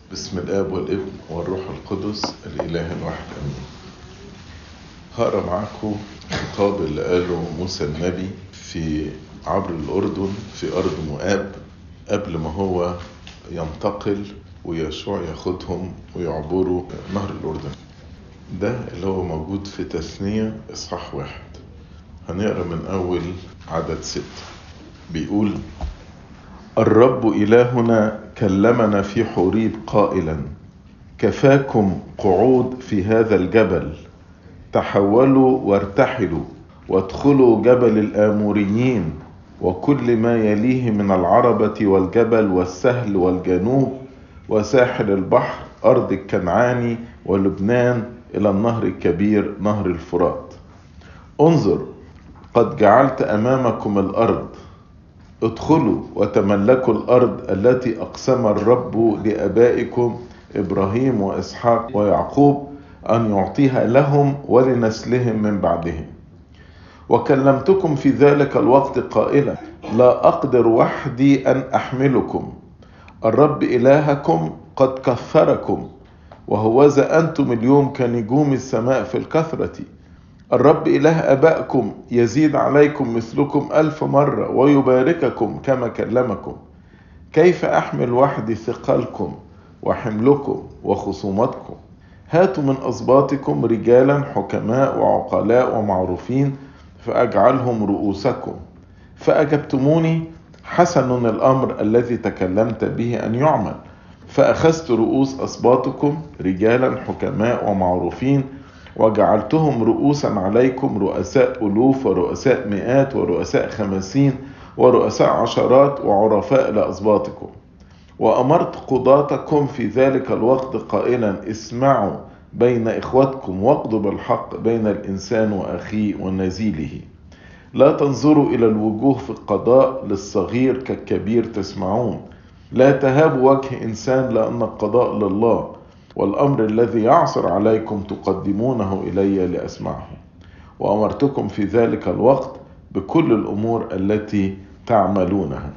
بسم الاب والابن والروح القدس الاله الواحد امين هقرا معاكم الخطاب اللي قاله موسى النبي في عبر الاردن في ارض مؤاب قبل ما هو ينتقل ويشوع ياخدهم ويعبروا نهر الاردن ده اللي هو موجود في تثنية اصحاح واحد هنقرا من اول عدد ستة بيقول الرب إلهنا كلمنا في حوريب قائلا كفاكم قعود في هذا الجبل تحولوا وارتحلوا وادخلوا جبل الآموريين وكل ما يليه من العربة والجبل والسهل والجنوب وساحل البحر أرض الكنعاني ولبنان إلى النهر الكبير نهر الفرات انظر قد جعلت أمامكم الأرض ادخلوا وتملكوا الارض التي اقسم الرب لابائكم ابراهيم واسحاق ويعقوب ان يعطيها لهم ولنسلهم من بعدهم وكلمتكم في ذلك الوقت قائلا لا اقدر وحدي ان احملكم الرب الهكم قد كثركم وهوذا انتم اليوم كنجوم السماء في الكثره الرب إله أبائكم يزيد عليكم مثلكم ألف مرة ويبارككم كما كلمكم كيف أحمل وحدي ثقلكم وحملكم وخصومتكم هاتوا من أصباطكم رجالا حكماء وعقلاء ومعروفين فأجعلهم رؤوسكم فأجبتموني حسن الأمر الذي تكلمت به أن يعمل فأخذت رؤوس أصباطكم رجالا حكماء ومعروفين وجعلتهم رؤوسا عليكم رؤساء ألوف ورؤساء مئات ورؤساء خمسين ورؤساء عشرات وعرفاء لأسباطكم وأمرت قضاتكم في ذلك الوقت قائلا اسمعوا بين إخوتكم واقضوا بالحق بين الإنسان وأخيه ونزيله لا تنظروا إلى الوجوه في القضاء للصغير كالكبير تسمعون لا تهابوا وجه إنسان لأن القضاء لله والأمر الذي يعصر عليكم تقدمونه إلي لأسمعه وأمرتكم في ذلك الوقت بكل الأمور التي تعملونها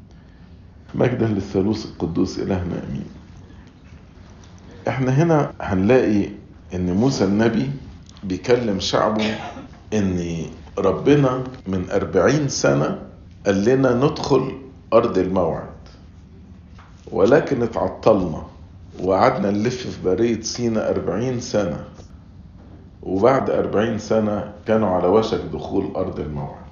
مجدا للثالوث القدوس إلهنا أمين احنا هنا هنلاقي ان موسى النبي بيكلم شعبه ان ربنا من أربعين سنة قال لنا ندخل أرض الموعد ولكن اتعطلنا وقعدنا نلف في برية سينا أربعين سنة وبعد أربعين سنة كانوا على وشك دخول أرض الموعد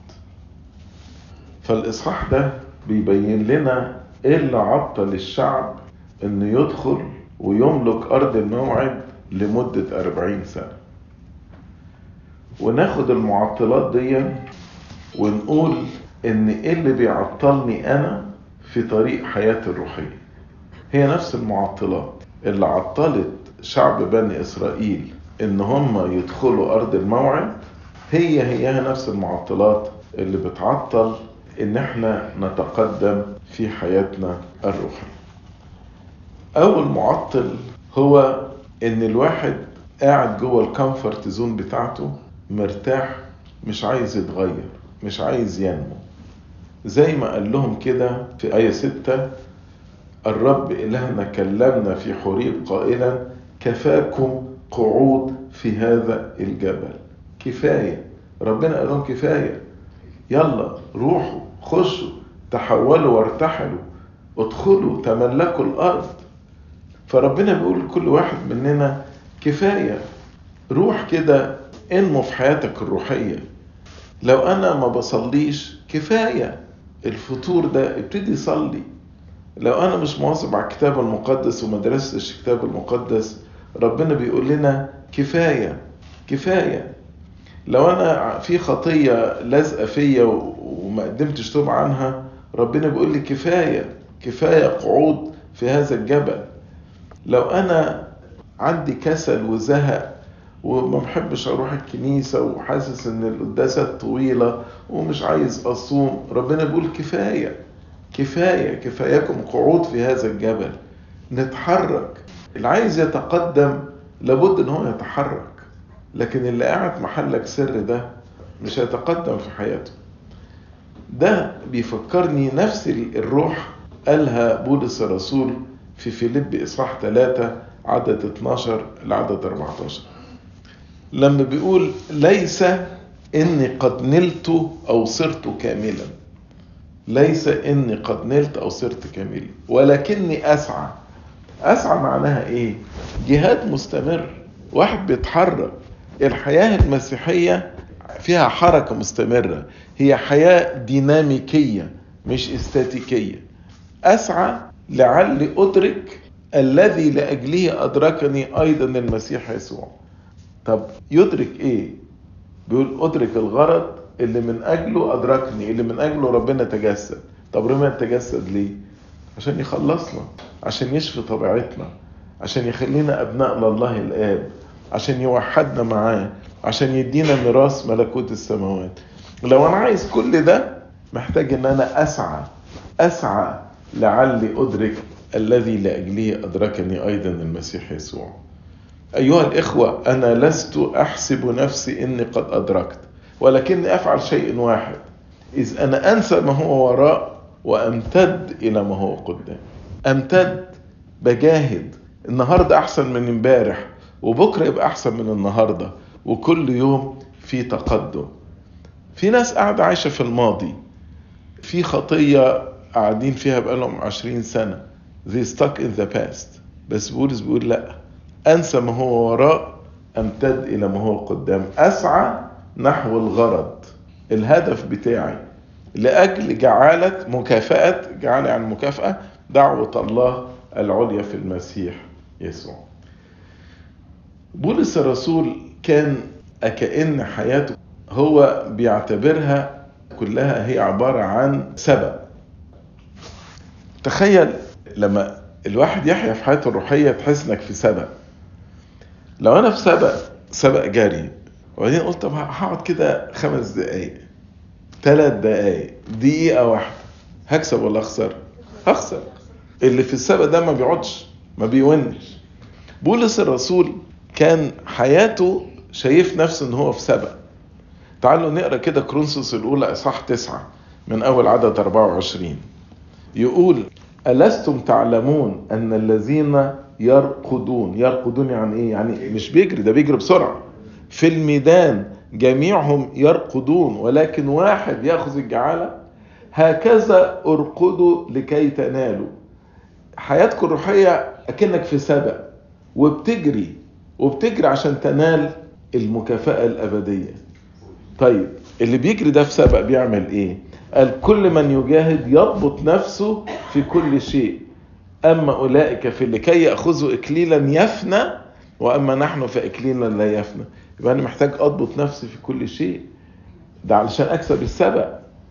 فالإصحاح ده بيبين لنا إيه اللي عطل الشعب إنه يدخل ويملك أرض الموعد لمدة أربعين سنة وناخد المعطلات دي ونقول إن إيه اللي بيعطلني أنا في طريق حياتي الروحيه هي نفس المعطلات اللي عطلت شعب بني اسرائيل ان هم يدخلوا ارض الموعد هي هي نفس المعطلات اللي بتعطل ان احنا نتقدم في حياتنا الروحية اول معطل هو ان الواحد قاعد جوه الكومفورت زون بتاعته مرتاح مش عايز يتغير مش عايز ينمو زي ما قال لهم كده في آية 6 الرب إلهنا كلمنا في حريب قائلا كفاكم قعود في هذا الجبل كفاية ربنا قال لهم كفاية يلا روحوا خشوا تحولوا وارتحلوا ادخلوا تملكوا الأرض فربنا بيقول لكل واحد مننا كفاية روح كده انمو في حياتك الروحية لو أنا ما بصليش كفاية الفطور ده ابتدي صلي لو انا مش مواظب على الكتاب المقدس وما درستش الكتاب المقدس ربنا بيقول لنا كفايه كفايه لو انا في خطيه لازقه فيا وما قدمتش توب عنها ربنا بيقول لي كفايه كفايه قعود في هذا الجبل لو انا عندي كسل وزهق وما بحبش اروح الكنيسه وحاسس ان القداسات طويله ومش عايز اصوم ربنا بيقول كفايه كفاية كفاياكم قعود في هذا الجبل نتحرك اللي عايز يتقدم لابد ان هو يتحرك لكن اللي قاعد محلك سر ده مش هيتقدم في حياته ده بيفكرني نفس الروح قالها بولس الرسول في فيليب إصحاح 3 عدد 12 لعدد 14 لما بيقول ليس إني قد نلت أو صرت كاملا ليس إني قد نلت أو صرت كاملا ولكني أسعى أسعى معناها إيه؟ جهاد مستمر واحد بيتحرك الحياة المسيحية فيها حركة مستمرة هي حياة ديناميكية مش استاتيكية أسعى لعلي أدرك الذي لأجله أدركني أيضا المسيح يسوع طب يدرك إيه بيقول أدرك الغرض اللي من أجله أدركني اللي من أجله ربنا تجسد طب ربنا تجسد ليه عشان يخلصنا عشان يشفي طبيعتنا عشان يخلينا أبناء لله الآب عشان يوحدنا معاه عشان يدينا ميراث ملكوت السماوات لو انا عايز كل ده محتاج ان انا اسعى اسعى لعلي ادرك الذي لاجله ادركني ايضا المسيح يسوع ايها الاخوه انا لست احسب نفسي اني قد ادركت ولكني افعل شيء واحد اذ انا انسى ما هو وراء وامتد الى ما هو قدام امتد بجاهد النهارده احسن من امبارح وبكره يبقى احسن من النهارده وكل يوم في تقدم في ناس قاعدة عايشة في الماضي في خطية قاعدين فيها بقالهم عشرين سنة they stuck in the past بس بولس بيقول لا أنسى ما هو وراء أمتد إلى ما هو قدام أسعى نحو الغرض الهدف بتاعي لأجل جعالة مكافأة جعالة عن مكافأة دعوة الله العليا في المسيح يسوع بولس الرسول كان كأن حياته هو بيعتبرها كلها هي عبارة عن سبب تخيل لما الواحد يحيا في حياته الروحية تحس انك في سبق لو انا في سبق سبق جري وبعدين قلت طب هقعد كده خمس دقايق ثلاث دقايق دقيقة واحدة هكسب ولا اخسر؟ هخسر اللي في السبق ده ما بيقعدش ما بيونش بولس الرسول كان حياته شايف نفسه ان هو في سبق تعالوا نقرا كده كرونسوس الاولى اصحاح تسعة من اول عدد 24 يقول ألستم تعلمون أن الذين يرقدون يرقدون يعني إيه؟ يعني مش بيجري ده بيجري بسرعة في الميدان جميعهم يرقدون ولكن واحد يأخذ الجعالة هكذا ارقدوا لكي تنالوا حياتكم الروحية أكنك في سبق وبتجري وبتجري عشان تنال المكافأة الأبدية طيب اللي بيجري ده في سبق بيعمل ايه قال كل من يجاهد يضبط نفسه في كل شيء اما اولئك في لكي ياخذوا اكليلا يفنى واما نحن فاكليلا لا يفنى يبقى انا محتاج اضبط نفسي في كل شيء ده علشان اكسب السبق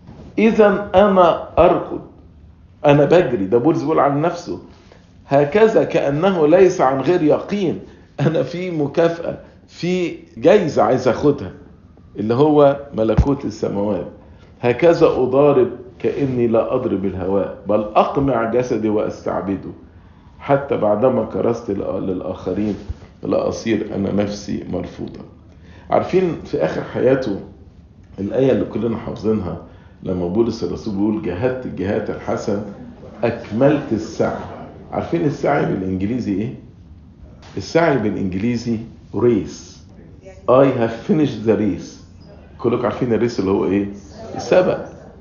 اذا انا اركض انا بجري ده بولس بيقول عن نفسه هكذا كانه ليس عن غير يقين انا في مكافاه في جايزه عايز اخدها اللي هو ملكوت السماوات هكذا أضارب كأني لا أضرب الهواء بل أقمع جسدي وأستعبده حتى بعدما كرست للآخرين لا أصير أنا نفسي مرفوضة عارفين في آخر حياته الآية اللي كلنا حافظينها لما بولس الرسول بيقول جاهدت الجهاد الحسن أكملت السعي عارفين السعي بالإنجليزي إيه؟ السعي بالإنجليزي ريس I have finished the race كلكم عارفين الريس اللي هو ايه السبق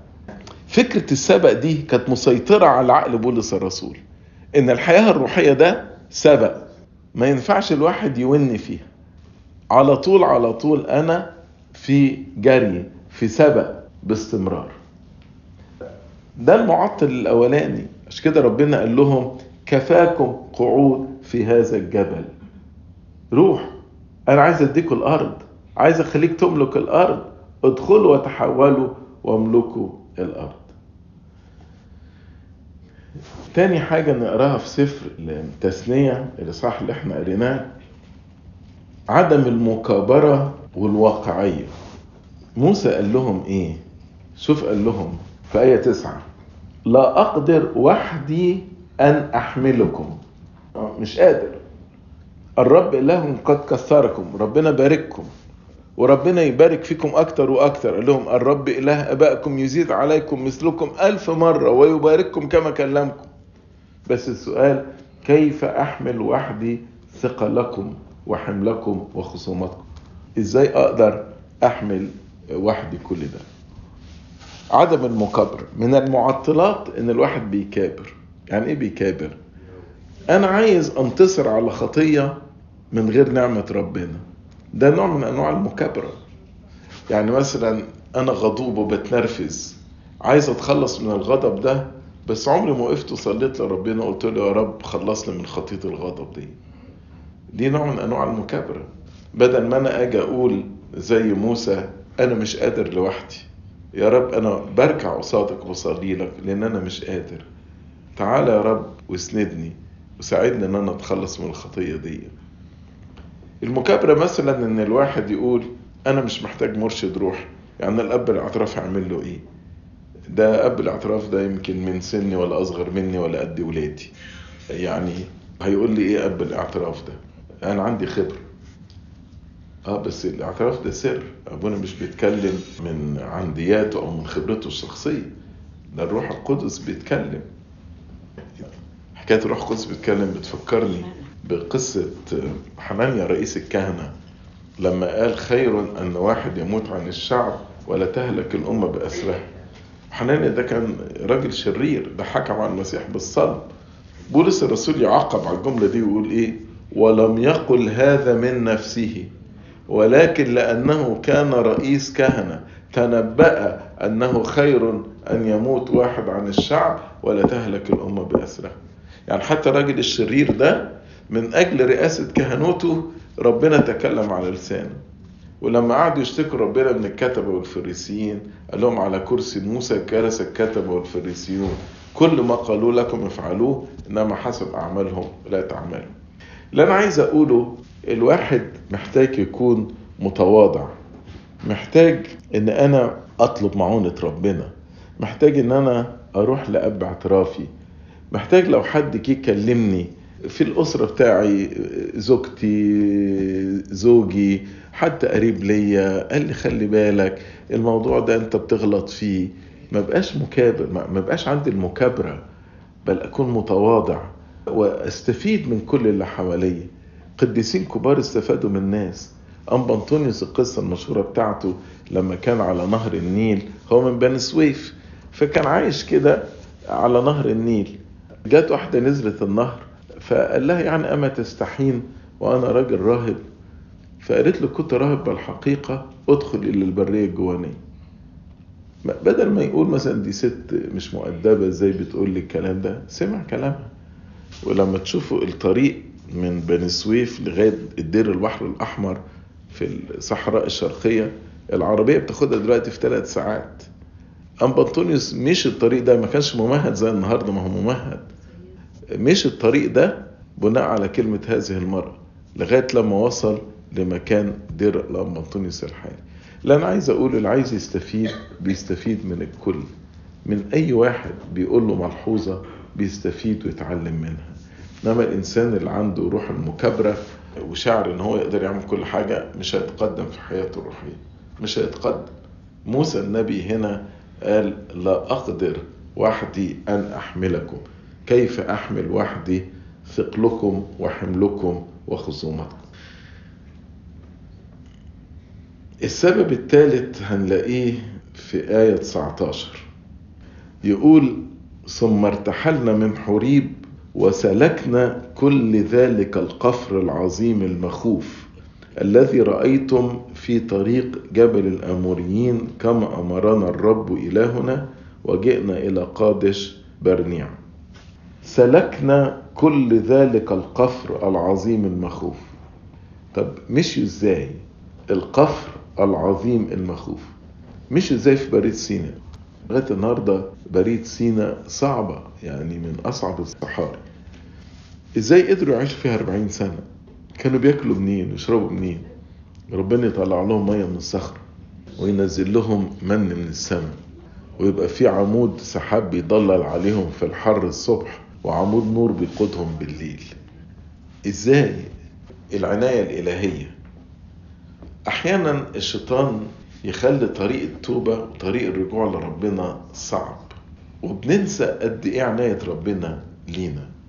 فكرة السبق دي كانت مسيطرة على عقل بولس الرسول ان الحياة الروحية ده سبق ما ينفعش الواحد يون فيها على طول على طول انا في جري في سبق باستمرار ده المعطل الاولاني عشان كده ربنا قال لهم كفاكم قعود في هذا الجبل روح انا عايز اديكم الارض عايز اخليك تملك الارض ادخلوا وتحولوا واملكوا الارض تاني حاجة نقراها في سفر التثنية الإصحاح اللي احنا قريناه عدم المكابرة والواقعية موسى قال لهم ايه شوف قال لهم في آية تسعة لا أقدر وحدي أن أحملكم مش قادر الرب إله قد كثركم ربنا بارككم وربنا يبارك فيكم أكتر وأكتر قال لهم الرب إله أبائكم يزيد عليكم مثلكم ألف مرة ويبارككم كما كلمكم بس السؤال كيف أحمل وحدي ثقلكم وحملكم وخصوماتكم إزاي أقدر أحمل وحدي كل ده عدم المكابرة من المعطلات إن الواحد بيكابر يعني إيه بيكابر أنا عايز أنتصر على خطية من غير نعمة ربنا ده نوع من أنواع المكابرة يعني مثلا أنا غضوب وبتنرفز عايز أتخلص من الغضب ده بس عمري ما وقفت وصليت لربنا وقلت له يا رب خلصني من خطية الغضب دي دي نوع من أنواع المكابرة بدل ما أنا أجي أقول زي موسى أنا مش قادر لوحدي يا رب أنا بركع قصادك وبصلي لك لأن أنا مش قادر تعالى يا رب واسندني وساعدني ان انا اتخلص من الخطيه دي المكابره مثلا ان الواحد يقول انا مش محتاج مرشد روح يعني الاب الاعتراف هيعمل له ايه ده اب الاعتراف ده يمكن من سني ولا اصغر مني ولا قد ولادي يعني هيقول لي ايه اب الاعتراف ده انا عندي خبره اه بس الاعتراف ده سر ابونا مش بيتكلم من عندياته او من خبرته الشخصيه ده الروح القدس بيتكلم حكايه الروح القدس بيتكلم بتفكرني بقصه حنانيا رئيس الكهنه لما قال خير ان واحد يموت عن الشعب ولا تهلك الامه باسرها حنانيا ده كان راجل شرير ده حكم على المسيح بالصلب بولس الرسول يعقب على الجمله دي ويقول ايه ولم يقل هذا من نفسه ولكن لانه كان رئيس كهنه تنبأ انه خير ان يموت واحد عن الشعب ولا تهلك الامه باسرها يعني حتى الراجل الشرير ده من اجل رئاسه كهنوته ربنا تكلم على لسانه ولما قعدوا يشتكوا ربنا من الكتبه والفريسيين قال لهم على كرسي موسى جلس الكتبه والفريسيون كل ما قالوا لكم افعلوه انما حسب اعمالهم لا تعملوا اللي انا عايز اقوله الواحد محتاج يكون متواضع محتاج ان انا اطلب معونة ربنا محتاج ان انا اروح لاب اعترافي محتاج لو حد جه يكلمني في الاسره بتاعي زوجتي زوجي حد قريب ليا قال لي خلي بالك الموضوع ده انت بتغلط فيه ما بقاش مكابر ما بقاش عندي المكابره بل اكون متواضع واستفيد من كل اللي حواليا قديسين كبار استفادوا من الناس أم بنطونيوس القصة المشهورة بتاعته لما كان على نهر النيل هو من بني سويف فكان عايش كده على نهر النيل جات واحدة نزلت النهر فقال لها يعني أما تستحين وأنا راجل راهب فقالت له كنت راهب بالحقيقة ادخل إلى البرية الجوانية بدل ما يقول مثلا دي ست مش مؤدبة ازاي بتقول لي الكلام ده سمع كلامها ولما تشوفوا الطريق من بني سويف لغاية الدير البحر الأحمر في الصحراء الشرقية العربية بتاخدها دلوقتي في ثلاث ساعات أم بنطونيوس مش الطريق ده ما كانش ممهد زي النهاردة ما هو ممهد مش الطريق ده بناء على كلمة هذه المرأة لغاية لما وصل لمكان دير الأم بنطونيوس الحالي اللي أنا عايز أقول اللي عايز يستفيد بيستفيد من الكل من أي واحد بيقول له ملحوظة بيستفيد ويتعلم منها انما الانسان اللي عنده روح المكابره وشعر ان هو يقدر يعمل كل حاجه مش هيتقدم في حياته الروحيه مش هيتقدم موسى النبي هنا قال لا اقدر وحدي ان احملكم كيف احمل وحدي ثقلكم وحملكم وخصومتكم السبب الثالث هنلاقيه في آية 19 يقول ثم ارتحلنا من حريب وسلكنا كل ذلك القفر العظيم المخوف الذي رأيتم في طريق جبل الأموريين كما أمرنا الرب إلهنا وجئنا إلى قادش برنيع سلكنا كل ذلك القفر العظيم المخوف طب مشوا ازاي القفر العظيم المخوف مشوا ازاي في بريد سيناء لغايه النهارده بريد سيناء صعبه يعني من اصعب الصحاري ازاي قدروا يعيشوا فيها 40 سنه كانوا بياكلوا منين ويشربوا منين ربنا يطلع لهم ميه من الصخر وينزل لهم من من السماء ويبقى في عمود سحاب بيضلل عليهم في الحر الصبح وعمود نور بيقودهم بالليل ازاي العناية الإلهية أحيانا الشيطان يخلي طريق التوبة وطريق الرجوع لربنا صعب وبننسى قد إيه عناية ربنا لينا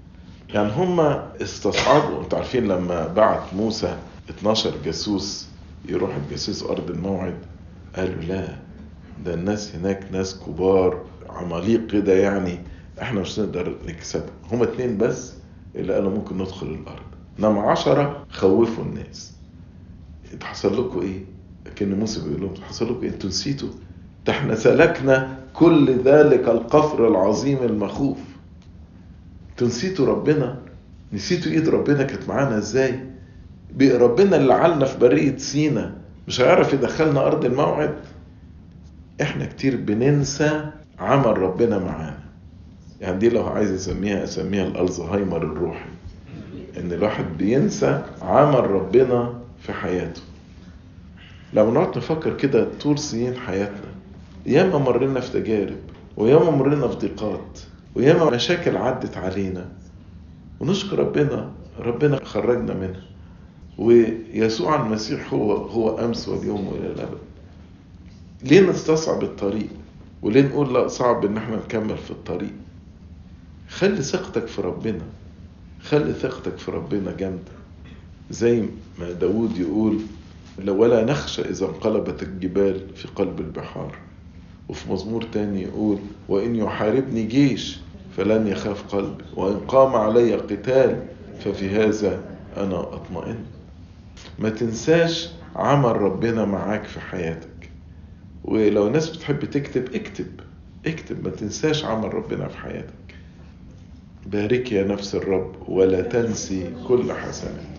يعني هم استصعبوا انتوا عارفين لما بعت موسى 12 جاسوس يروح الجاسوس ارض الموعد قالوا لا ده الناس هناك ناس كبار عماليق كده يعني احنا مش نقدر نكسبهم هم اتنين بس اللي قالوا ممكن ندخل الارض انما عشرة خوفوا الناس انت حصل لكم ايه كان موسى بيقول لهم حصل لكم ايه انتوا نسيتوا ده احنا سلكنا كل ذلك القفر العظيم المخوف انتوا نسيتوا ربنا نسيتوا ايد ربنا كانت معانا ازاي ربنا اللي عالنا في برية سينا مش هيعرف يدخلنا ارض الموعد احنا كتير بننسى عمل ربنا معانا يعني دي لو عايز اسميها اسميها الالزهايمر الروحي ان الواحد بينسى عمل ربنا في حياته لما نقعد نفكر كده طول سنين حياتنا ياما مرينا في تجارب وياما مرينا في ضيقات وياما مشاكل عدت علينا ونشكر ربنا ربنا خرجنا منها ويسوع المسيح هو هو امس واليوم والى الابد ليه نستصعب الطريق وليه نقول لا صعب ان احنا نكمل في الطريق خلي ثقتك في ربنا خلي ثقتك في ربنا جامدة زي ما داود يقول ولا نخشى إذا انقلبت الجبال في قلب البحار وفي مزمور تاني يقول وإن يحاربني جيش فلن يخاف قلبي وإن قام علي قتال ففي هذا أنا أطمئن ما تنساش عمل ربنا معاك في حياتك ولو الناس بتحب تكتب اكتب اكتب ما تنساش عمل ربنا في حياتك بارك يا نفس الرب ولا تنسي كل حسنات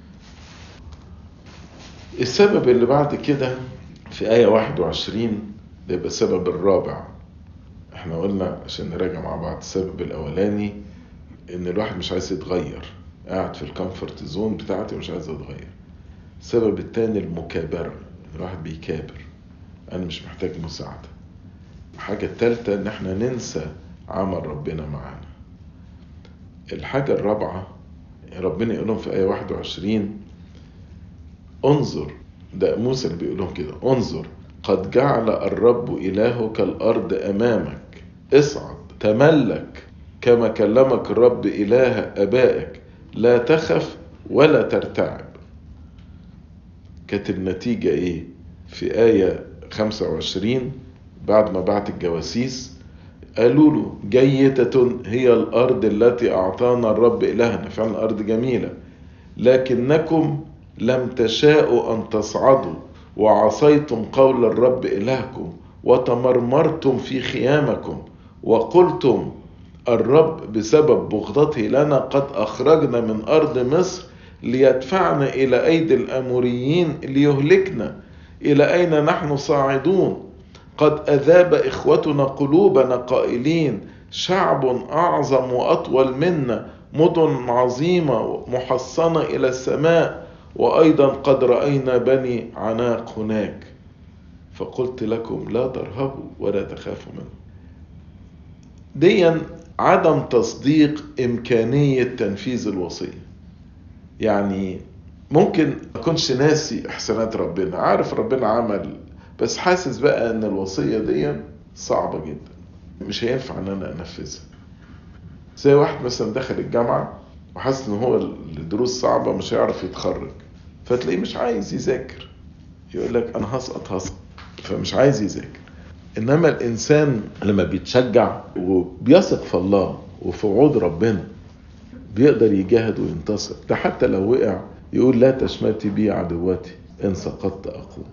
السبب اللي بعد كده في آية 21 ده يبقى السبب الرابع احنا قلنا عشان نراجع مع بعض السبب الأولاني إن الواحد مش عايز يتغير قاعد في الكومفورت زون بتاعتي مش عايز أتغير السبب التاني المكابرة الواحد بيكابر أنا مش محتاج مساعدة الحاجة التالتة إن احنا ننسى عمل ربنا معانا الحاجة الرابعة ربنا يقول لهم في آية 21 انظر ده موسى اللي بيقول لهم كده انظر قد جعل الرب إلهك الأرض أمامك اصعد تملك كما كلمك الرب إله أبائك لا تخف ولا ترتعب كانت النتيجة إيه في آية 25 بعد ما بعت الجواسيس قالوا له جيدة هي الأرض التي أعطانا الرب إلهنا فعلا أرض جميلة لكنكم لم تشاءوا أن تصعدوا وعصيتم قول الرب إلهكم وتمرمرتم في خيامكم وقلتم الرب بسبب بغضته لنا قد أخرجنا من أرض مصر ليدفعنا إلى أيدي الأموريين ليهلكنا إلى أين نحن صاعدون قد أذاب إخوتنا قلوبنا قائلين شعب أعظم وأطول منا مدن عظيمة محصنة إلى السماء وأيضا قد رأينا بني عناق هناك فقلت لكم لا ترهبوا ولا تخافوا منه ديا عدم تصديق إمكانية تنفيذ الوصية يعني ممكن ما أكونش ناسي إحسانات ربنا عارف ربنا عمل بس حاسس بقى ان الوصية دي صعبة جدا مش هينفع ان انا انفذها زي واحد مثلا دخل الجامعة وحاسس ان هو الدروس صعبة مش هيعرف يتخرج فتلاقيه مش عايز يذاكر يقول لك انا هسقط هسقط فمش عايز يذاكر انما الانسان لما بيتشجع وبيثق في الله وفي وعود ربنا بيقدر يجاهد وينتصر ده حتى لو وقع يقول لا تشمتي بي عدوتي ان سقطت اقوم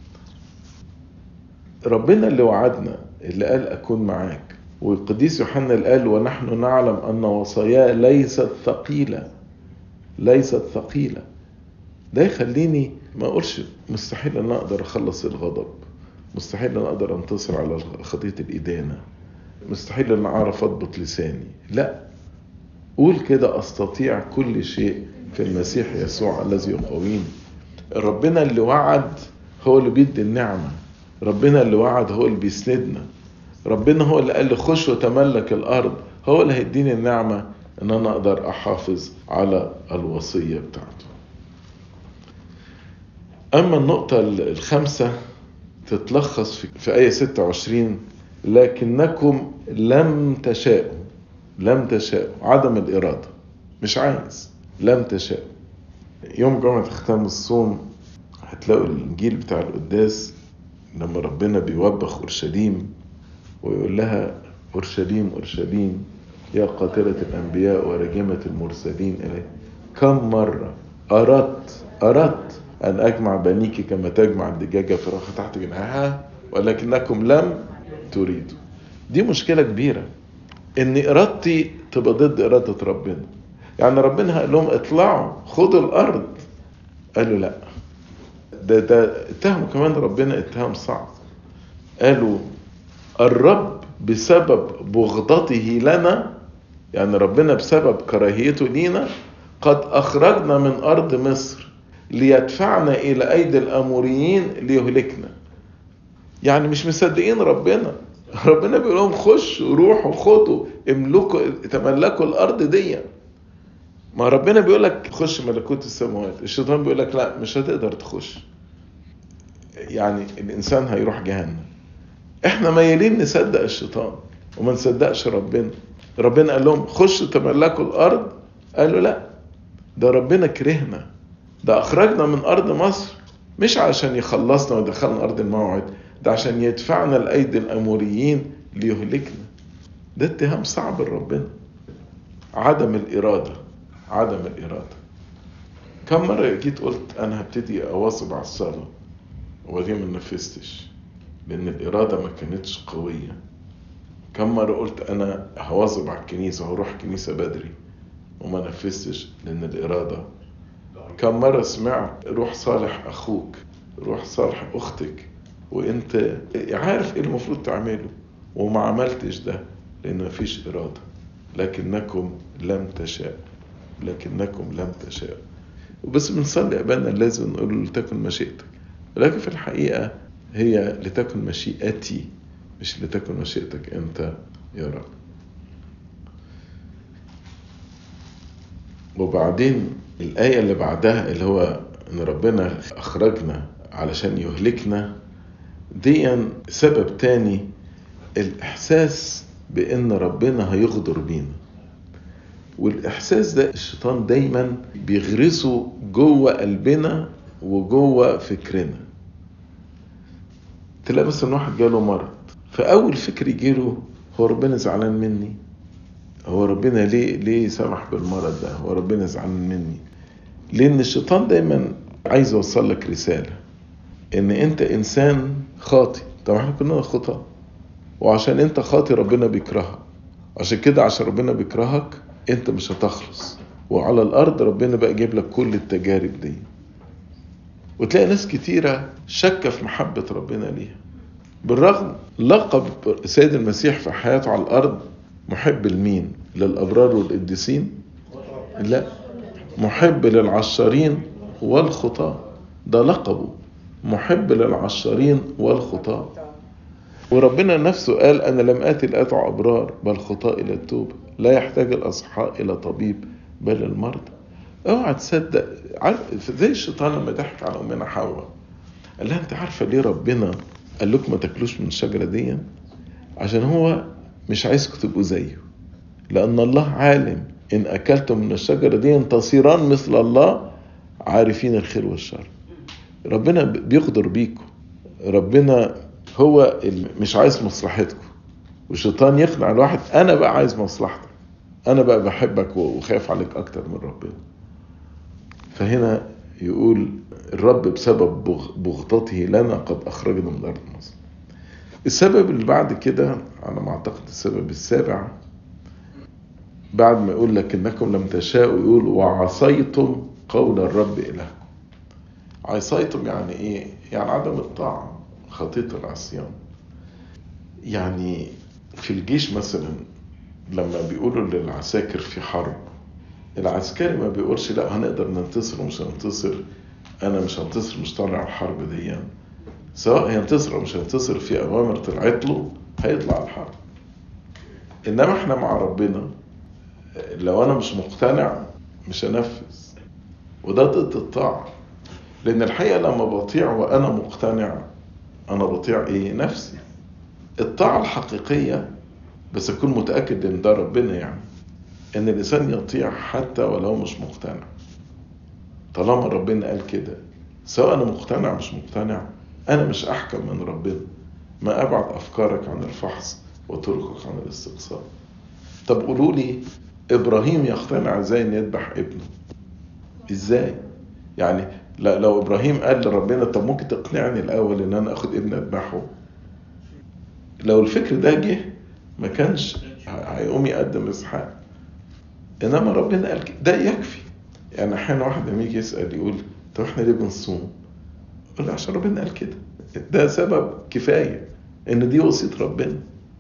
ربنا اللي وعدنا اللي قال أكون معاك والقديس يوحنا اللي قال ونحن نعلم أن وصاياه ليست ثقيلة ليست ثقيلة ده يخليني ما أقولش مستحيل أن أقدر أخلص الغضب مستحيل أن أقدر أنتصر على خطية الإدانة مستحيل أن أعرف أضبط لساني لا قول كده أستطيع كل شيء في المسيح يسوع الذي يقويني ربنا اللي وعد هو اللي بيدي النعمه ربنا اللي وعد هو اللي بيسندنا ربنا هو اللي قال لي خش وتملك الارض هو اللي هيديني النعمه ان انا اقدر احافظ على الوصيه بتاعته اما النقطه الخامسه تتلخص في, في ايه 26 لكنكم لم تشاءوا لم تشاءوا عدم الاراده مش عايز لم تشاء يوم جمعة ختام الصوم هتلاقوا الإنجيل بتاع القداس لما ربنا بيوبخ أورشليم ويقول لها أورشليم أورشليم يا قاتلة الأنبياء ورجمة المرسلين إليه كم مرة أردت أردت أن أجمع بنيك كما تجمع الدجاجة فراخ تحت جناحها ولكنكم لم تريدوا دي مشكلة كبيرة إن إرادتي تبقى ضد إرادة ربنا يعني ربنا قال لهم اطلعوا خدوا الأرض قالوا لا ده ده اتهموا كمان ربنا اتهام صعب قالوا الرب بسبب بغضته لنا يعني ربنا بسبب كراهيته لينا قد أخرجنا من أرض مصر ليدفعنا إلى أيدي الأموريين ليهلكنا يعني مش مصدقين ربنا ربنا بيقول لهم خشوا روحوا خدوا املكوا تملكوا الأرض دي ما ربنا بيقول لك خش ملكوت السماوات الشيطان بيقول لك لا مش هتقدر تخش يعني الإنسان هيروح جهنم احنا ميالين نصدق الشيطان وما نصدقش ربنا ربنا قال لهم خشوا تملكوا الارض قالوا لا ده ربنا كرهنا ده اخرجنا من ارض مصر مش عشان يخلصنا ويدخلنا ارض الموعد ده عشان يدفعنا لايدي الاموريين ليهلكنا ده اتهام صعب لربنا عدم الاراده عدم الاراده كم مره جيت قلت انا هبتدي اواظب على الصلاه وبعدين ما نفذتش لأن الإرادة ما كانتش قوية كم مرة قلت أنا هواظب على الكنيسة وهروح الكنيسة بدري وما نفذتش لأن الإرادة كم مرة سمعت روح صالح أخوك روح صالح أختك وأنت عارف إيه المفروض تعمله وما عملتش ده لأن مفيش إرادة لكنكم لم تشاء لكنكم لم تشاء وبس بنصلي أبانا لازم نقول له لتكن مشيئتك ولكن في الحقيقة هي لتكن مشيئتي مش لتكن مشيئتك انت يا رب وبعدين الآية اللي بعدها اللي هو إن ربنا أخرجنا علشان يهلكنا دي سبب تاني الإحساس بإن ربنا هيغدر بينا والإحساس ده الشيطان دايما بيغرسه جوه قلبنا وجوه فكرنا تلاقي مثلا واحد جاله مرض فاول فكر يجيله هو ربنا زعلان مني هو ربنا ليه ليه سمح بالمرض ده هو ربنا زعلان مني لان الشيطان دايما عايز يوصل لك رساله ان انت انسان خاطي طب احنا كلنا خطا وعشان انت خاطي ربنا بيكرهك عشان كده عشان ربنا بيكرهك انت مش هتخلص وعلى الارض ربنا بقى يجيب لك كل التجارب دي وتلاقي ناس كتيرة شاكة في محبة ربنا ليها بالرغم لقب سيد المسيح في حياته على الأرض محب لمين للأبرار والقديسين لا محب للعشارين والخطاة ده لقبه محب للعشارين والخطاة وربنا نفسه قال أنا لم آتي لأدعو أبرار بل خطاة إلى التوبة لا يحتاج الأصحاء إلى طبيب بل المرضى اوعى تصدق عارف زي الشيطان لما ضحك على امنا حواء قال لها انت عارفه ليه ربنا قال لكم ما تاكلوش من الشجره دي عشان هو مش عايزكم تبقوا زيه لان الله عالم ان اكلتم من الشجره دي تصيران مثل الله عارفين الخير والشر ربنا بيقدر بيكم ربنا هو اللي مش عايز مصلحتكم والشيطان يقنع الواحد انا بقى عايز مصلحتك انا بقى بحبك وخايف عليك اكتر من ربنا فهنا يقول الرب بسبب بغضته لنا قد أخرجنا من أرض مصر السبب اللي بعد كده على ما أعتقد السبب السابع بعد ما يقول لك إنكم لم تشاءوا يقول وعصيتم قول الرب إلهكم عصيتم يعني إيه؟ يعني عدم الطاعة خطية العصيان يعني في الجيش مثلا لما بيقولوا للعساكر في حرب العسكري ما بيقولش لا هنقدر ننتصر ومش هننتصر انا مش هنتصر مش طالع الحرب دي سواء هينتصر او مش هينتصر في اوامر طلعت له هيطلع الحرب انما احنا مع ربنا لو انا مش مقتنع مش هنفذ وده ضد الطاعة لان الحقيقة لما بطيع وانا مقتنع انا بطيع ايه نفسي الطاعة الحقيقية بس اكون متأكد ان ده ربنا يعني ان الانسان يطيع حتى ولو مش مقتنع طالما ربنا قال كده سواء انا مقتنع مش مقتنع انا مش احكم من ربنا ما ابعد افكارك عن الفحص وطرقك عن الاستقصاء طب قولوا لي ابراهيم يقتنع ازاي ان يذبح ابنه ازاي يعني لا لو ابراهيم قال لربنا طب ممكن تقنعني الاول ان انا اخد ابني اذبحه لو الفكر ده جه ما كانش هيقوم يقدم اسحاق انما ربنا قال ده يكفي يعني احيانا واحد لما يجي يسال يقول طب احنا ليه بنصوم؟ يقول عشان ربنا قال كده ده سبب كفايه ان دي وصيه ربنا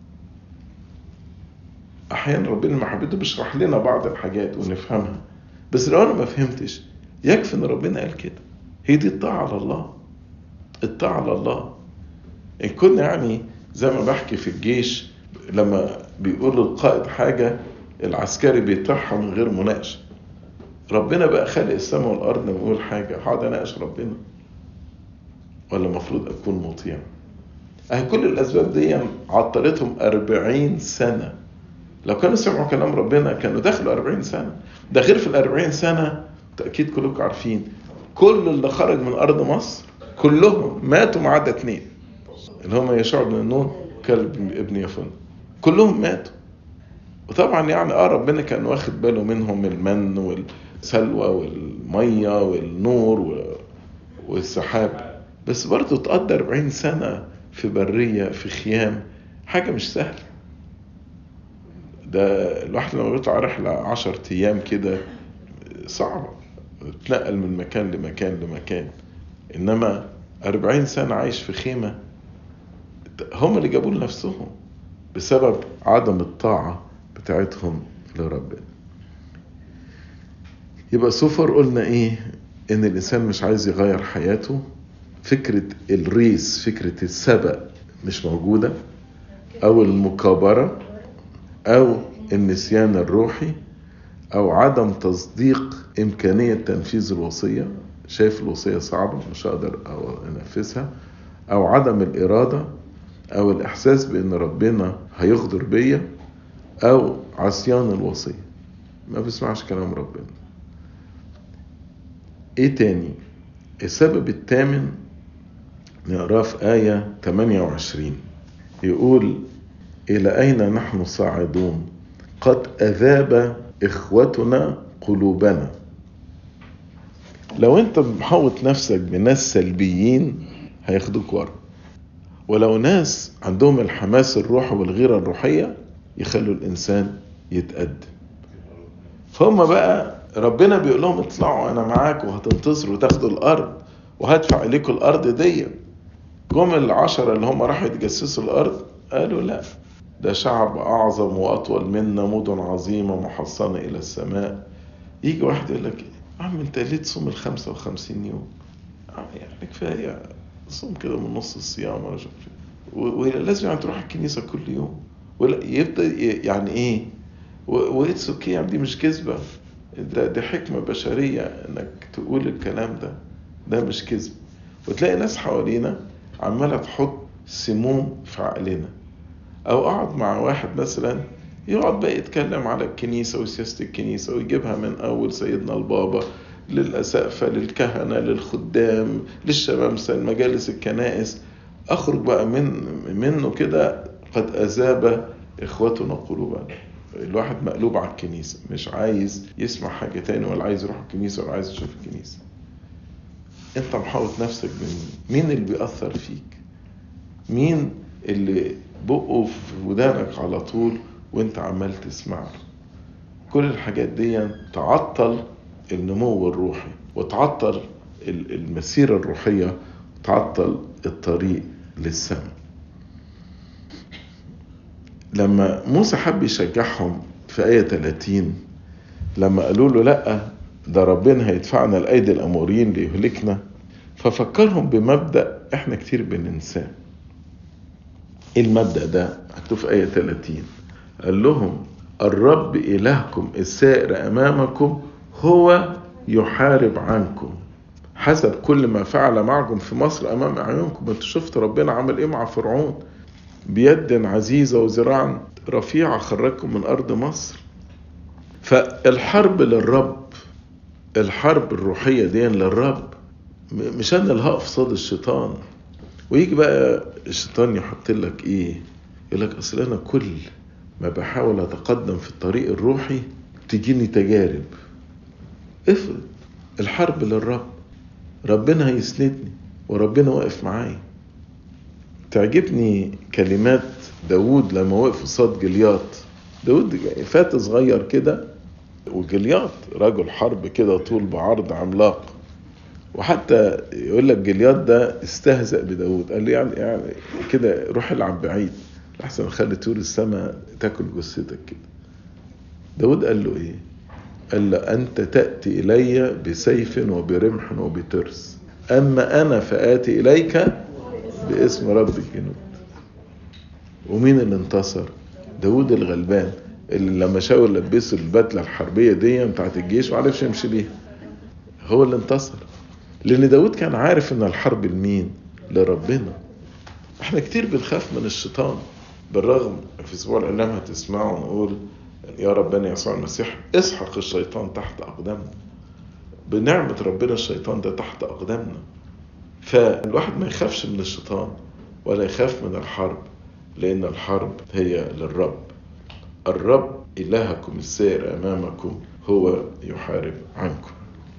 احيانا ربنا محبته بيشرح لنا بعض الحاجات ونفهمها بس لو انا ما فهمتش يكفي ان ربنا قال كده هي دي الطاعه على الله الطاعه على الله ان كنا يعني زي ما بحكي في الجيش لما بيقول للقائد حاجه العسكري بيطيعها من غير مناقشه ربنا بقى خالق السماء والارض لما يقول حاجه هقعد اناقش ربنا ولا المفروض اكون مطيع اهي كل الاسباب دي عطلتهم أربعين سنه لو كانوا سمعوا كلام ربنا كانوا دخلوا أربعين سنه ده غير في الأربعين سنة تأكيد كلكم عارفين كل اللي خرج من أرض مصر كلهم ماتوا ما عدا اتنين اللي هم يشوع بن نون كلب ابن يفن كلهم ماتوا وطبعا يعني اه ربنا كان واخد باله منهم المن والسلوى والميه والنور والسحاب بس برضه تقضي 40 سنه في بريه في خيام حاجه مش سهله ده الواحد لما بيطلع رحله 10 ايام كده صعبه تنقل من مكان لمكان لمكان انما 40 سنه عايش في خيمه هم اللي جابوا لنفسهم بسبب عدم الطاعه بتاعتهم لربنا يبقى سفر قلنا ايه ان الانسان مش عايز يغير حياته فكرة الريس فكرة السبق مش موجودة او المكابرة او النسيان الروحي او عدم تصديق امكانية تنفيذ الوصية شايف الوصية صعبة مش هقدر انفذها او عدم الارادة او الاحساس بان ربنا هيغدر بيا او عصيان الوصية ما بسمعش كلام ربنا ايه تاني السبب الثامن نقراه في آية 28 يقول إلى أين نحن صاعدون قد أذاب إخوتنا قلوبنا لو أنت محوط نفسك بناس سلبيين هياخدوك ورا ولو ناس عندهم الحماس الروحي والغيرة الروحية يخلوا الإنسان يتقدم فهم بقى ربنا بيقول لهم اطلعوا أنا معاكم وهتنتصروا وتاخدوا الأرض وهدفع إليكم الأرض دي جم العشرة اللي هم راحوا يتجسسوا الأرض قالوا لا ده شعب أعظم وأطول منا مدن عظيمة محصنة إلى السماء يجي واحد يقول لك يا عم أنت ليه تصوم ال 55 يوم؟ يعني كفاية صوم كده من نص الصيام ولا ولازم يعني تروح الكنيسة كل يوم ولا يبدأ يعني إيه؟ وإتس أوكي يعني دي مش كذبة ده دي حكمة بشرية إنك تقول الكلام ده ده مش كذب وتلاقي ناس حوالينا عمالة تحط سموم في عقلنا أو أقعد مع واحد مثلا يقعد بقى يتكلم على الكنيسة وسياسة الكنيسة ويجيبها من أول سيدنا البابا للأسقفة للكهنة للخدام للشمامسة لمجالس الكنائس أخرج بقى من منه كده قد أذاب إخوتنا قلوبنا الواحد مقلوب على الكنيسة مش عايز يسمع حاجة تاني ولا عايز يروح الكنيسة ولا عايز يشوف الكنيسة انت محاوط نفسك بمين مين اللي بيأثر فيك مين اللي بقه في ودانك على طول وانت عمال تسمع له كل الحاجات دي تعطل النمو الروحي وتعطل المسيرة الروحية وتعطل الطريق للسماء لما موسى حب يشجعهم في آية 30 لما قالوا له لأ ده ربنا هيدفعنا لأيدي الأموريين ليهلكنا ففكرهم بمبدأ احنا كتير بننساه ايه المبدأ ده مكتوب في آية 30 قال لهم الرب إلهكم السائر أمامكم هو يحارب عنكم حسب كل ما فعل معكم في مصر أمام أعينكم انتوا شفتوا ربنا عمل إيه مع فرعون بيد عزيزة وذراع رفيعة خرجكم من أرض مصر فالحرب للرب الحرب الروحية دي للرب مش انا اللي هقف صاد الشيطان ويجي بقى الشيطان يحط لك ايه يقول لك اصل انا كل ما بحاول اتقدم في الطريق الروحي تجيني تجارب افرض الحرب للرب ربنا هيسندني وربنا واقف معايا تعجبني كلمات داود لما وقف قصاد جلياط داود فات صغير كده وجلياط رجل حرب كده طول بعرض عملاق وحتى يقول لك جلياط ده استهزأ بداود قال له يعني, يعني كده روح العب بعيد لحسن خلي طول السماء تاكل جثتك كده داود قال له ايه قال له انت تأتي الي بسيف وبرمح وبترس اما انا فآتي اليك باسم رب الجنود ومين اللي انتصر داود الغلبان اللي لما شاول لبسه البدلة الحربية دي بتاعت الجيش وعرفش يمشي بيها هو اللي انتصر لان داود كان عارف ان الحرب لمين لربنا احنا كتير بنخاف من الشيطان بالرغم في اسبوع الاعلام هتسمعوا نقول يا ربنا يسوع المسيح اسحق الشيطان تحت اقدامنا بنعمة ربنا الشيطان ده تحت اقدامنا فالواحد ما يخافش من الشيطان ولا يخاف من الحرب لان الحرب هي للرب الرب الهكم السائر امامكم هو يحارب عنكم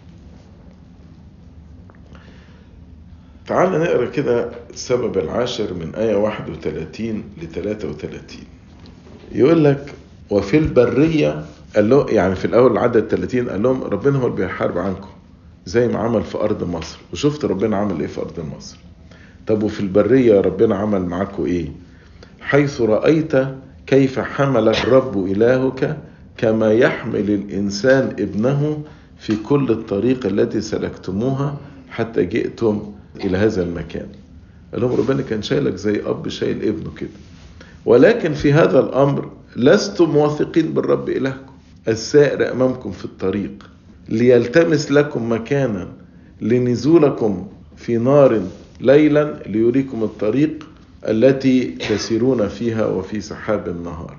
تعال نقرا كده السبب العاشر من آية 31 ل 33 يقول لك وفي البرية قال له يعني في الأول العدد 30 قال لهم ربنا هو اللي بيحارب عنكم زي ما عمل في أرض مصر وشفت ربنا عمل إيه في أرض مصر طب وفي البرية ربنا عمل معاكم إيه حيث رأيت كيف حملك الرب إلهك كما يحمل الإنسان ابنه في كل الطريق التي سلكتموها حتى جئتم الى هذا المكان قال لهم ربنا كان شايلك زي اب شايل ابنه كده ولكن في هذا الامر لستم واثقين بالرب الهكم السائر امامكم في الطريق ليلتمس لكم مكانا لنزولكم في نار ليلا ليريكم الطريق التي تسيرون فيها وفي سحاب النهار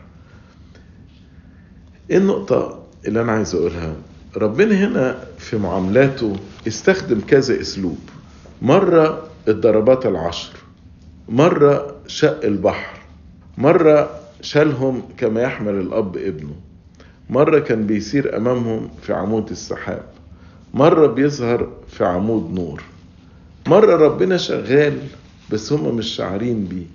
ايه النقطة اللي انا عايز اقولها ربنا هنا في معاملاته استخدم كذا اسلوب مرة الضربات العشر مرة شق البحر مرة شالهم كما يحمل الأب ابنه مرة كان بيسير أمامهم في عمود السحاب مرة بيظهر في عمود نور مرة ربنا شغال بس هم مش شعرين بيه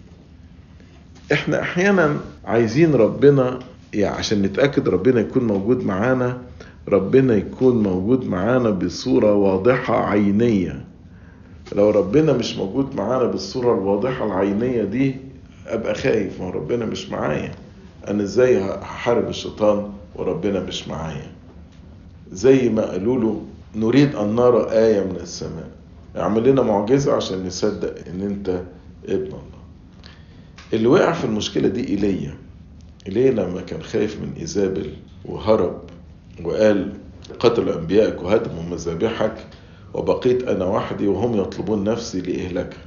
احنا احيانا عايزين ربنا يعني عشان نتأكد ربنا يكون موجود معانا ربنا يكون موجود معانا بصورة واضحة عينية لو ربنا مش موجود معانا بالصورة الواضحة العينية دي أبقى خايف ما ربنا مش معايا أنا إزاي هحارب الشيطان وربنا مش معايا زي ما قالوا له نريد أن نرى آية من السماء اعمل لنا معجزة عشان نصدق إن أنت ابن الله اللي وقع في المشكلة دي إيليا إيليا لما كان خايف من إيزابل وهرب وقال قتلوا أنبيائك وهدموا مذابحك وبقيت أنا وحدي وهم يطلبون نفسي لإهلاكها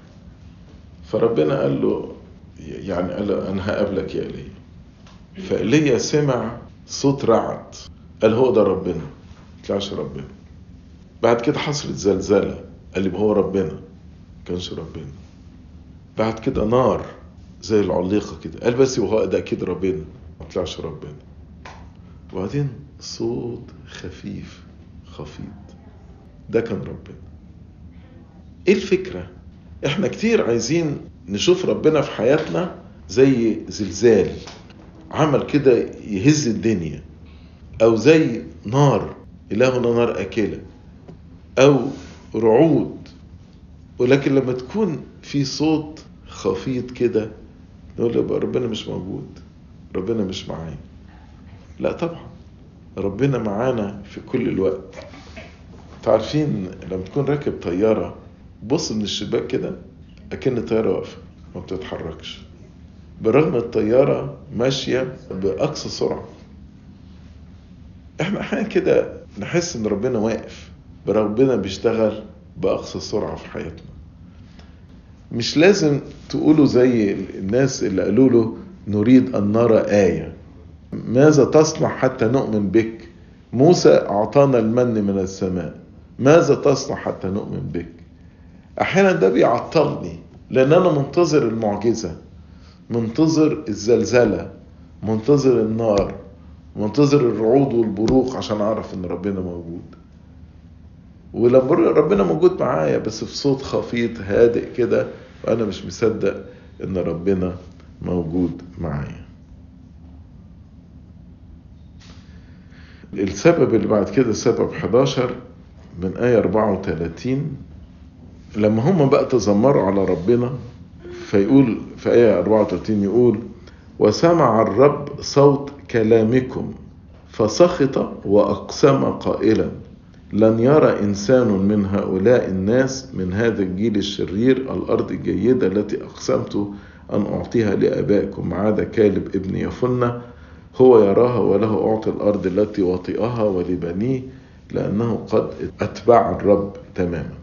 فربنا قال له يعني قال له أنا هقابلك يا إيليا فإيليا سمع صوت رعد قال هو ده ربنا طلعش ربنا بعد كده حصلت زلزلة قال لي هو ربنا كانش ربنا بعد كده نار زي العليقة كده قال بس وهو ده أكيد ربنا ما طلعش ربنا وبعدين صوت خفيف خفيض ده كان ربنا ايه الفكرة احنا كتير عايزين نشوف ربنا في حياتنا زي زلزال عمل كده يهز الدنيا او زي نار الهنا نار اكله او رعود ولكن لما تكون في صوت خفيض كده نقول يبقى ربنا مش موجود ربنا مش معايا لا طبعا ربنا معانا في كل الوقت تعرفين لما تكون راكب طيارة بص من الشباك كده أكن الطيارة واقفة ما بتتحركش برغم الطيارة ماشية بأقصى سرعة احنا احيانا كده نحس ان ربنا واقف ربنا بيشتغل بأقصى سرعة في حياتنا مش لازم تقولوا زي الناس اللي قالوا له نريد أن نرى آية ماذا تصنع حتى نؤمن بك موسى أعطانا المن من السماء ماذا تصنع حتى نؤمن بك أحيانا ده بيعطلني لأن أنا منتظر المعجزة منتظر الزلزلة منتظر النار منتظر الرعود والبروق عشان أعرف إن ربنا موجود ولما ربنا موجود معايا بس في صوت خفيف هادئ كده وأنا مش مصدق إن ربنا موجود معايا السبب اللي بعد كده سبب 11 من آية 34 لما هم بقى تذمروا على ربنا فيقول في آية 34 يقول وسمع الرب صوت كلامكم فسخط وأقسم قائلا لن يرى إنسان من هؤلاء الناس من هذا الجيل الشرير الأرض الجيدة التي أقسمت أن أعطيها لآبائكم ما عدا كالب ابن يفنة هو يراها وله أعطي الأرض التي وطئها ولبنيه لأنه قد أتبع الرب تماما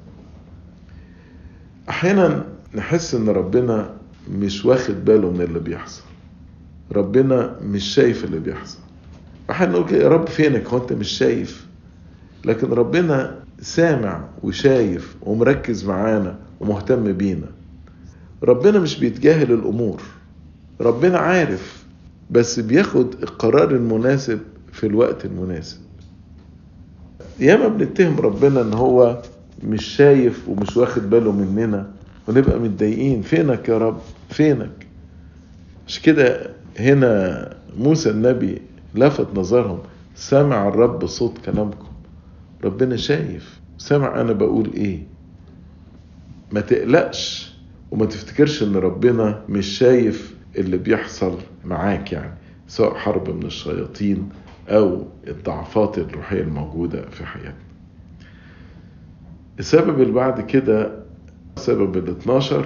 أحيانا نحس إن ربنا مش واخد باله من اللي بيحصل ربنا مش شايف اللي بيحصل أحيانا نقول يا رب فينك هو أنت مش شايف لكن ربنا سامع وشايف ومركز معانا ومهتم بينا ربنا مش بيتجاهل الأمور ربنا عارف بس بياخد القرار المناسب في الوقت المناسب ياما بنتهم ربنا ان هو مش شايف ومش واخد باله مننا ونبقى متضايقين فينك يا رب فينك مش كده هنا موسى النبي لفت نظرهم سمع الرب صوت كلامكم ربنا شايف سمع انا بقول ايه ما تقلقش وما تفتكرش ان ربنا مش شايف اللي بيحصل معاك يعني سواء حرب من الشياطين او الضعفات الروحيه الموجوده في حياتنا السبب اللي بعد كده سبب ال 12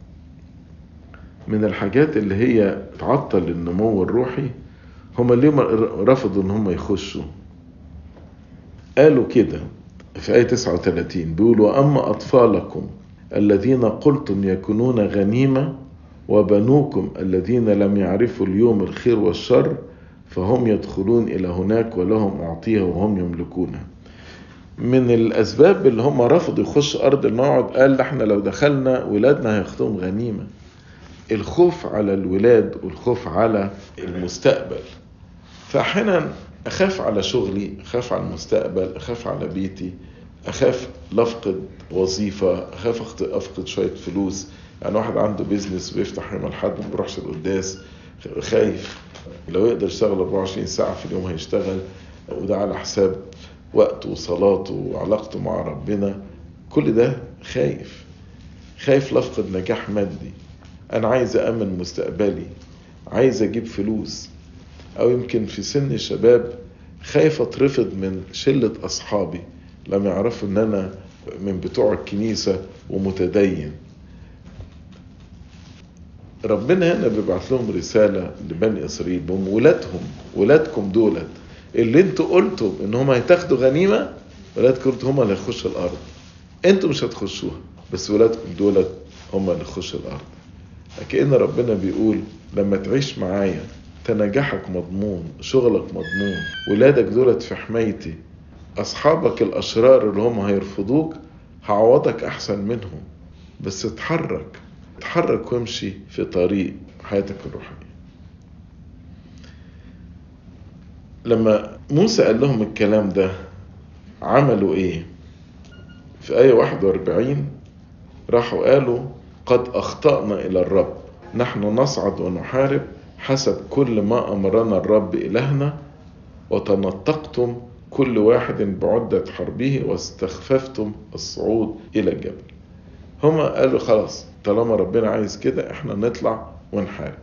من الحاجات اللي هي تعطل النمو الروحي هم اللي رفضوا ان هم يخشوا قالوا كده في آية 39 بيقولوا وأما أطفالكم الذين قلتم يكونون غنيمة وبنوكم الذين لم يعرفوا اليوم الخير والشر فهم يدخلون إلى هناك ولهم أعطيها وهم يملكونها من الأسباب اللي هم رفضوا يخشوا أرض الموعد قال احنا لو دخلنا ولادنا هياخدوهم غنيمة الخوف على الولاد والخوف على المستقبل فأحيانا أخاف على شغلي أخاف على المستقبل أخاف على بيتي أخاف لأفقد وظيفة أخاف أفقد شوية فلوس يعني واحد عنده بيزنس بيفتح يوم الأحد ما بيروحش القداس خايف لو يقدر يشتغل 24 ساعة في اليوم هيشتغل وده على حساب وقته وصلاته وعلاقته مع ربنا كل ده خايف خايف لأفقد نجاح مادي أنا عايز أأمن مستقبلي عايز أجيب فلوس أو يمكن في سن الشباب خايف أترفض من شلة أصحابي لما يعرفوا إن أنا من بتوع الكنيسة ومتدين ربنا هنا بيبعت لهم رسالة لبني إسرائيل بهم ولادهم ولادكم دولت اللي انتوا قلتوا ان هم هيتاخدوا غنيمة ولادكم قلتوا هم اللي هيخشوا الأرض انتوا مش هتخشوها بس ولادكم دولت هم اللي يخشوا الأرض كأن ربنا بيقول لما تعيش معايا تنجحك مضمون شغلك مضمون ولادك دولت في حمايتي أصحابك الأشرار اللي هم هيرفضوك هعوضك أحسن منهم بس اتحرك اتحرك وامشي في طريق حياتك الروحية لما موسى قال لهم الكلام ده عملوا ايه في آية 41 راحوا قالوا قد أخطأنا إلى الرب نحن نصعد ونحارب حسب كل ما أمرنا الرب إلهنا وتنطقتم كل واحد بعدة حربه واستخففتم الصعود إلى الجبل هما قالوا خلاص طالما ربنا عايز كده احنا نطلع ونحارب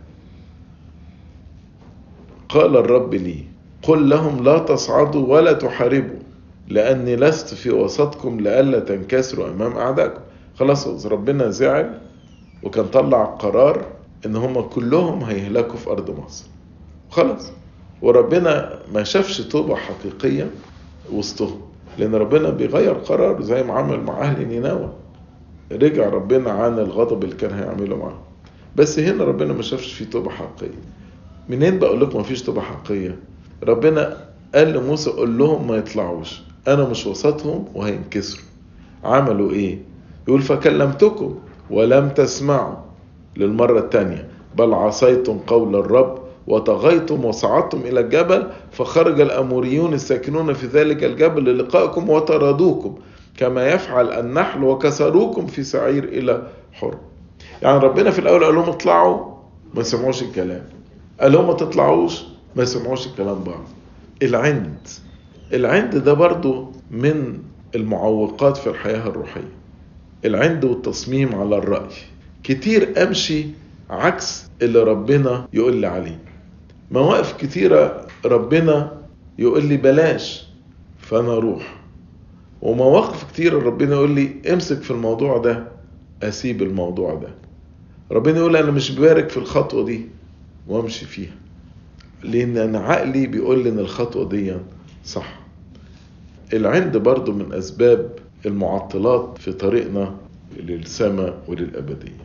قال الرب لي قل لهم لا تصعدوا ولا تحاربوا لأني لست في وسطكم لئلا تنكسروا أمام أعدائكم خلاص ربنا زعل وكان طلع قرار ان هم كلهم هيهلكوا في ارض مصر خلاص وربنا ما شافش توبة حقيقية وسطهم لان ربنا بيغير قرار زي ما عمل مع اهل نينوى رجع ربنا عن الغضب اللي كان هيعمله معاهم بس هنا ربنا ما شافش فيه توبة حقيقية منين بقول لكم ما فيش توبة حقيقية ربنا قال لموسى قول لهم ما يطلعوش انا مش وسطهم وهينكسروا عملوا ايه يقول فكلمتكم ولم تسمعوا للمرة الثانية بل عصيتم قول الرب وطغيتم وصعدتم إلى الجبل فخرج الأموريون الساكنون في ذلك الجبل للقائكم وطردوكم كما يفعل النحل وكسروكم في سعير إلى حر يعني ربنا في الأول قال لهم اطلعوا ما سمعوش الكلام قال لهم ما تطلعوش ما سمعوش الكلام بعض العند العند ده برضو من المعوقات في الحياة الروحية العند والتصميم على الرأي كتير أمشي عكس اللي ربنا يقول لي عليه مواقف كتيرة ربنا يقول لي بلاش فأنا أروح ومواقف كتيرة ربنا يقول لي امسك في الموضوع ده أسيب الموضوع ده ربنا يقول أنا مش بارك في الخطوة دي وامشي فيها لأن أنا عقلي بيقول لي إن الخطوة دي صح العند برضو من أسباب المعطلات في طريقنا للسماء وللأبدية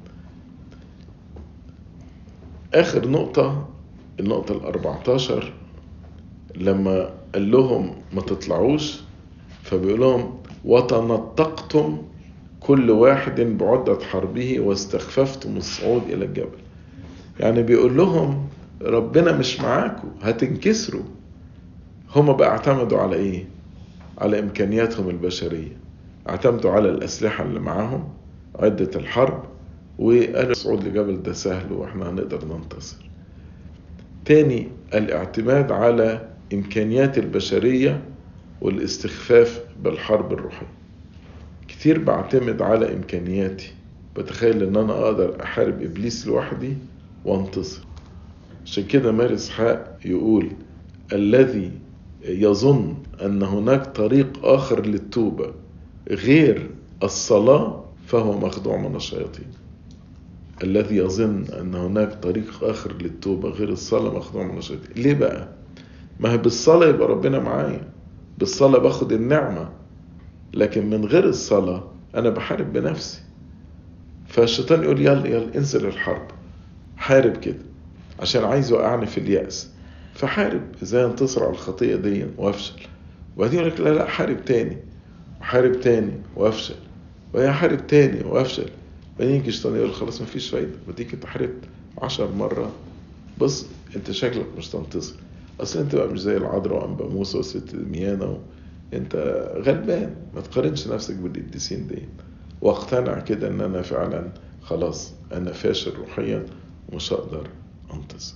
آخر نقطة النقطة الأربعتاشر لما قال لهم ما تطلعوش فبيقول لهم وتنطقتم كل واحد بعدة حربه واستخففتم الصعود إلى الجبل يعني بيقول لهم ربنا مش معاكم هتنكسروا هما بقى اعتمدوا على ايه على امكانياتهم البشريه اعتمدوا على الاسلحه اللي معاهم عده الحرب وقالوا الصعود لجبل ده سهل واحنا هنقدر ننتصر تاني الاعتماد على امكانيات البشريه والاستخفاف بالحرب الروحيه كتير بعتمد على امكانياتي بتخيل ان انا اقدر احارب ابليس لوحدي وانتصر عشان كده ماري اسحاق يقول الذي يظن ان هناك طريق اخر للتوبه غير الصلاه فهو مخدوع من الشياطين الذي يظن ان هناك طريق اخر للتوبه غير الصلاه مخدوع من الشياطين ليه بقى ما هي بالصلاه يبقى ربنا معايا بالصلاه باخد النعمه لكن من غير الصلاه انا بحارب بنفسي فالشيطان يقول يلا يلا انزل الحرب حارب كده عشان عايز يوقعني في اليأس فحارب ازاي انتصر على الخطية دي وافشل وبعدين يقول لك لا لا حارب تاني وحارب تاني وافشل وبعدين حارب تاني وافشل بعدين يجي الشيطان يقول خلاص مفيش فايدة بديك انت حاربت عشر مرة بص انت شكلك مش تنتصر اصل انت بقى مش زي العذراء وانبا موسى وست دميانة و... انت غلبان ما تقارنش نفسك بالقديسين دي واقتنع كده ان انا فعلا خلاص انا فاشل روحيا ومش هقدر انتصر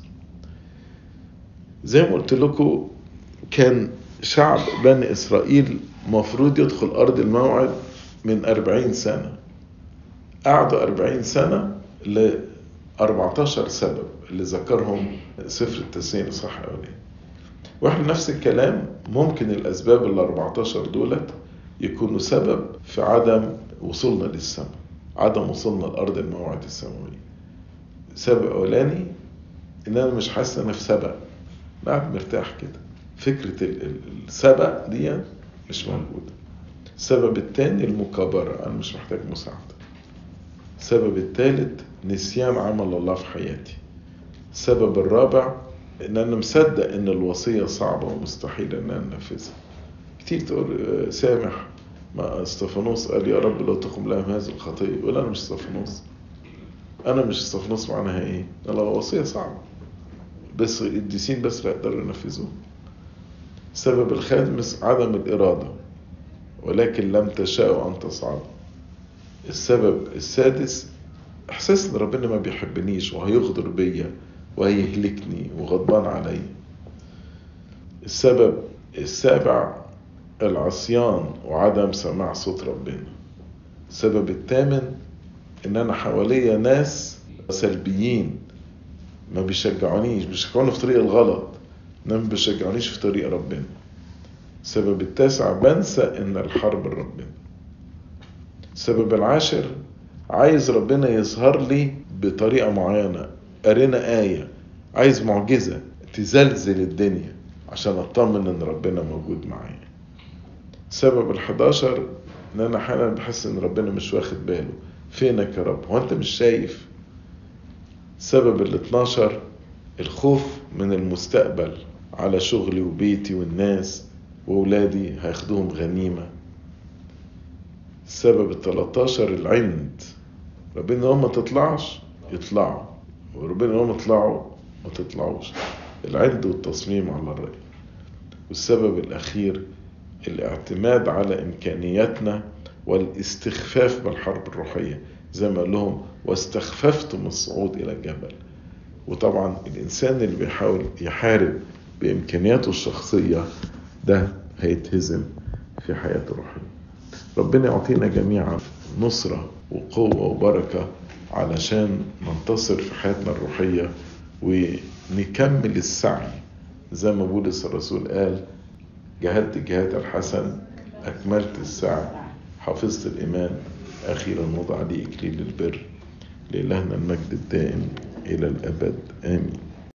زي ما قلت لكم كان شعب بني إسرائيل مفروض يدخل أرض الموعد من أربعين سنة قعدوا أربعين سنة ل 14 سبب اللي ذكرهم سفر التسنين صح أولي واحنا نفس الكلام ممكن الأسباب ال 14 دولت يكونوا سبب في عدم وصولنا للسماء عدم وصولنا لأرض الموعد السماوي سبب أولاني إن أنا مش حاسس إن أنا في سبق قاعد مرتاح كده فكرة السبق دي مش موجودة السبب التاني المكابرة أنا مش محتاج مساعدة السبب التالت نسيان عمل الله في حياتي السبب الرابع ان انا مصدق ان الوصيه صعبه ومستحيل ان انا انفذها كتير تقول سامح ما استفانوس قال يا رب لو تقم لهم هذه الخطيه يقول انا مش استفانوس انا مش استفانوس معناها ايه؟ الوصيه صعبه بس القديسين بس لا يقدروا ينفذوها السبب الخامس عدم الإرادة ولكن لم تشاءوا أن تصعدوا السبب السادس إحساس إن ربنا ما بيحبنيش وهيغدر بيا وهيهلكني وغضبان عليا السبب السابع العصيان وعدم سماع صوت ربنا السبب الثامن ان انا حواليا ناس سلبيين ما بيشجعونيش بيشجعوني في طريق الغلط انما ما بيشجعونيش في طريق ربنا السبب التاسع بنسى ان الحرب لربنا السبب العاشر عايز ربنا يظهر لي بطريقة معينة قرينا آية عايز معجزة تزلزل الدنيا عشان اطمن ان ربنا موجود معايا السبب الحداشر ان انا احيانا بحس ان ربنا مش واخد باله فينك يا رب هو انت مش شايف السبب ال 12 الخوف من المستقبل على شغلي وبيتي والناس وولادي هياخدوهم غنيمة السبب ال 13 العند ربنا لو ما تطلعش يطلعوا وربنا لو ما طلعوا ما تطلعوش العند والتصميم على الرأي والسبب الأخير الاعتماد على إمكانياتنا والاستخفاف بالحرب الروحية زي ما قال لهم واستخففتم الصعود إلى الجبل وطبعا الإنسان اللي بيحاول يحارب بإمكانياته الشخصية ده هيتهزم في حياته الروحية ربنا يعطينا جميعا نصرة وقوة وبركة علشان ننتصر في حياتنا الروحية ونكمل السعي زي ما بولس الرسول قال جهدت الجهاد الحسن أكملت السعي حفظت الإيمان أخيرا وضع لي إكليل البر لإلهنا المجد الدائم إلى الأبد آمين